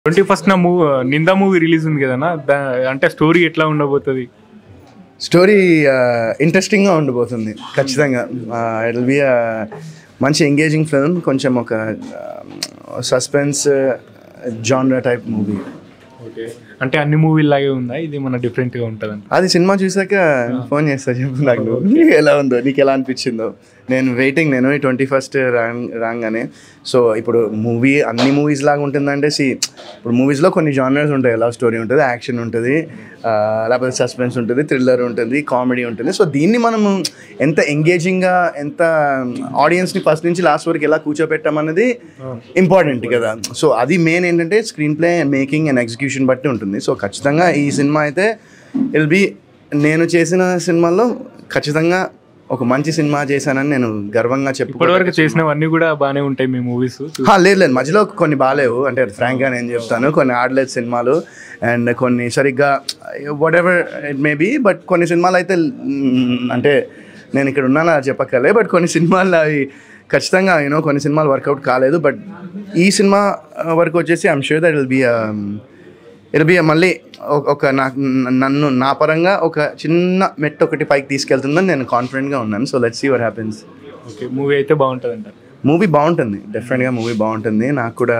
Twenty first నా movie Nindha movie release ఉంది కదన్నా దా- అంటే స్టోరీ ఎట్లా ఉండబోతుంది స్టోరీ ఇంట్రెస్టింగ్గా ఉండిపోతుంది ఖచ్చితంగా ఇట్ విల్ బి మంచి ఎంగేజింగ్ ఫిల్మ్ కొంచెం ఒక suspense genre type movie okay అంటే అన్ని మూవీ లాగే ఉందా ఇది మన డిఫరెంట్ గా ఉంటుందండి అది సినిమా చూసాక ఫోన్ చేస్తా చెప్పు నాకు నువ్వు. నీకు ఎలా ఉందో నీకు ఎలా అనిపించిందో నేను వెయిటింగ్ నేను ట్వంటీ ఫస్ట్ రాంగ్ రాగానే సో ఇప్పుడు మూవీ అన్ని మూవీస్ లాగా ఉంటుందంటే సి ఇప్పుడు మూవీస్లో కొన్ని జానర్స్ ఉంటాయి లవ్ స్టోరీ ఉంటుంది యాక్షన్ ఉంటుంది ఆ, లేకపోతే సస్పెన్స్ ఉంటుంది థ్రిల్లర్ ఉంటుంది కామెడీ ఉంటుంది సో దీన్ని మనము ఎంత ఎంగేజింగ్గా ఎంత ఆడియన్స్ని ఫస్ట్ నుంచి లాస్ట్ వరకు ఎలా కూర్చోపెట్టామన్నది ఇంపార్టెంట్ కదా సో అది మెయిన్ ఏంటంటే screen play making and execution బట్టి ఉంటుంది సో ఖచ్చితంగా ఈ సినిమా అయితే ఇల్ బి నేను చేసిన సినిమాల్లో ఖచ్చితంగా ఒక మంచి సినిమా చేశానని నేను గర్వంగా చెప్పు ఇప్పటివరకు చేసినవన్నీ కూడా బాగానే ఉంటాయి మీ మూవీస్ లేదు లేదు మధ్యలో కొన్ని బాగాలేవు అంటే ఫ్రాంక్గా నేను చెప్తాను కొన్ని ఆడలేదు సినిమాలు అండ్ కొన్ని సరిగ్గా whatever it may be but కొన్ని సినిమాలు అయితే మ్, అంటే నేను ఇక్కడ ఉన్నాను అది చెప్పక్కర్లే బట్ కొన్ని సినిమాలు అవి ఖచ్చితంగా యూనో కొన్ని సినిమాలు వర్కౌట్ కాలేదు బట్ ఈ సినిమా వరకు వచ్చేసి I'm sure that will be it be మళ్ళీ ఒక- ఒక నాకు నన్ను నా పరంగా ఒక చిన్న మెట్టు ఒకటి పైకి తీసుకెళ్తుందని నేను కాన్ఫిడెంట్గా ఉన్నాను so let's see what happens okay movie అయితే బాగుంటుంది అంటారు మూవీ బాగుంటుంది డెఫినెట్గా మూవీ బాగుంటుంది నాకు కూడా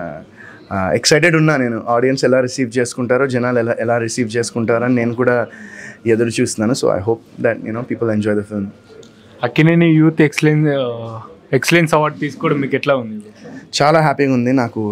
ఎక్సైటెడ్ ఉన్నా నేను ఆడియన్స్ ఎలా రిసీవ్ చేసుకుంటారో జనాలు ఎలా ఎలా రిసీవ్ చేసుకుంటారని నేను కూడా ఎదురు చూస్తున్నాను so I hope that you know people enjoy the film Akkineni youth excellence excellence award తీసుకోవడం మీకు ఎట్లా ఉంది చాలా హ్యాపీగా ఉంది నాకు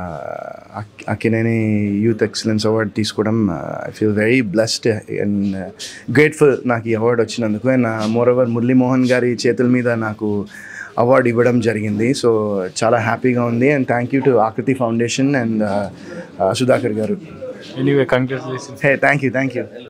అక్కినేని యూత్ ఎక్సలెన్స్ అవార్డ్ తీసుకోవడం I feel very blessed and grateful నాకు ఈ అవార్డు వచ్చినందుకు అండ్ మోర్ ఓవర్ మురళీమోహన్ గారి చేతుల మీద నాకు అవార్డు ఇవ్వడం జరిగింది సో చాలా హ్యాపీగా ఉంది and thank you to Akruti foundation and Sudhakar garu anyway congratulation hey thank you thank you